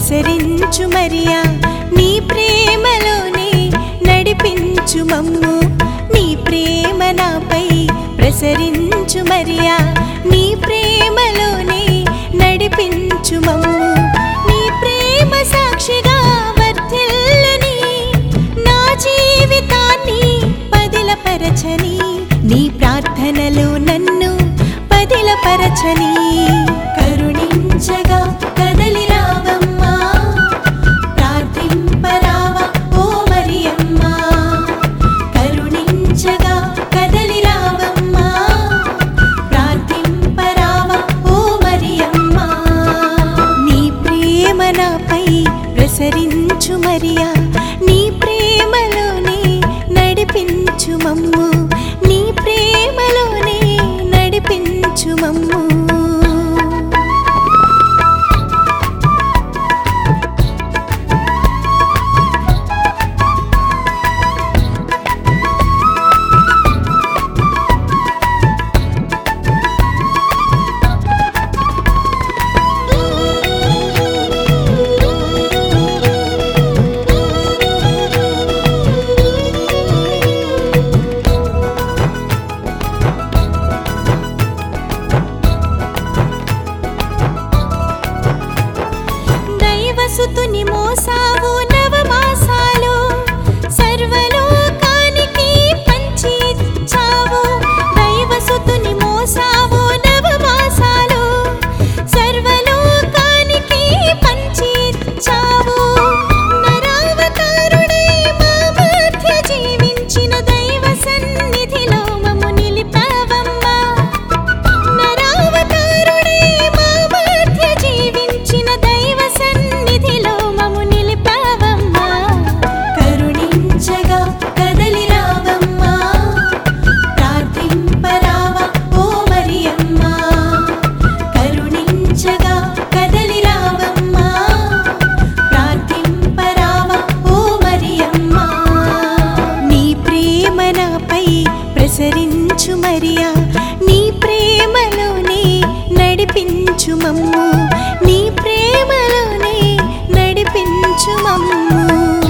ప్రసరించు మరియా నీ ప్రేమలోనే నడిపించు మమ్ము నీ ప్రేమ నాపై ప్రసరించు మరియా నీ ప్రేమలోనే నడిపించు మమ్ము నీ ప్రేమ సాక్షిగా వర్ధిల్లని నా జీవితాన్ని పదిలపరచని నీ ప్రార్థనలో నన్ను పదిలపరచని కరుణించగా కదలి రావమ్మా ప్రార్థింపరావా ఓ మరియమ్మా కరుణించగా కదలి రావమ్మా ప్రార్థింపరావా ఓ మరియమ్మా నీ ప్రేమ నాపై ప్రసరించు మరియా నీ ప్రేమలోనే నడిపించు మమ్ము నీ ప్రేమలోనే నడిపించు మమ్ము దైవసుతుని మోసావు నవమాసాలు సర్వలోకానికి పంచిచ్చావు దైవసుతుని మోసావు నవమాసాలు సర్వలోకానికి పంచిచ్చావు నరావతారుడై మా మధ్య జీవించిన దైవ సన్నిధిలో మమ్ము నిలిపావమ్మా నరావతారుడై మా మధ్య జీవించిన దైవ సన్నిధిలో మము నిలిపావమ్మా కరుణించగా కదలి రావమ్మా ప్రార్థింపరావా ఓ మరియమ్మా కరుణించగా కదలి రావమ్మా ప్రార్థింపరావా ఓ మరియమ్మా నీ ప్రేమ నాపై ప్రసరించు మరియా నీ ప్రేమలోనే నడిపించు మమ్ము నీ ప్రేమలోనే నడిపించు మమ్ము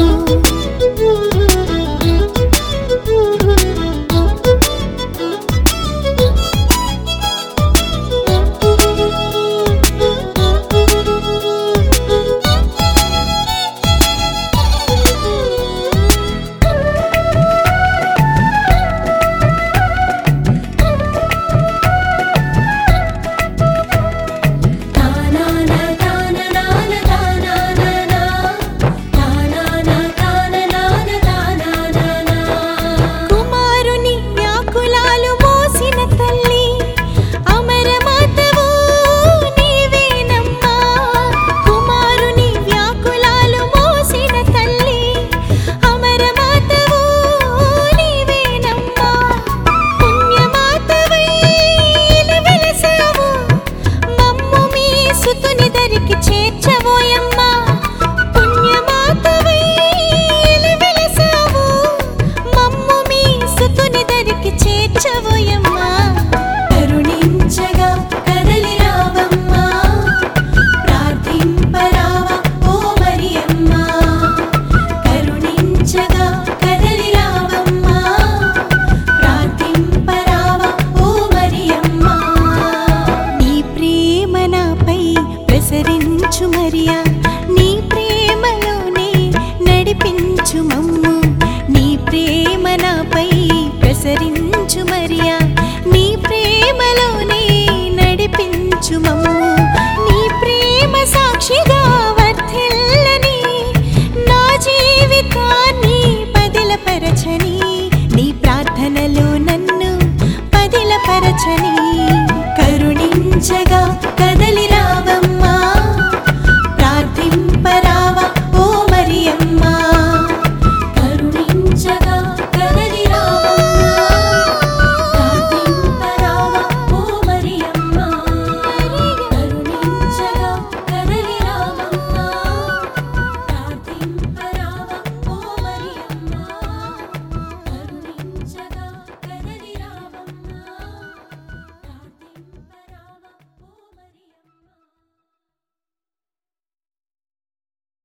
కుమారుని వ్యాకులాలు మోసిన తల్లి అమరమాతవు నీవేనమ్మా కుమారుని వ్యాకులాలు మోసిన తల్లి అమరమాతవు నీవేనమ్మా పుణ్యమాతవై వెలసావు మమ్ము మీ సుతుని దరికి చేర్చవోయమ్మా పుణ్యమాతవై వెలసావు మమ్ము మీ సుతుని దరికి చేర్చవోయమ్మా కరుణించగా కదలి రావమ్మా ప్రార్థింపరావా ఓ మరియమ్మా కరుణించగా కదలి రావమ్మా ప్రార్థింపరావా ఓ మరియమ్మా నీ ప్రేమ నాపై ప్రసరించు మరియా నీ ప్రేమలోనే నడిపించు మమ్ము నీ ప్రేమ నాపై ప్రసరించు మరియా నీ ప్రేమలోనే నడిపించు మమ్ము నీ ప్రేమ సాక్షిగా వర్ధిల్లని నా జీవితాన్ని పదిలపరచని నీ ప్రార్థనలో నన్ను పదిలపరచని కరుణించగా కదలి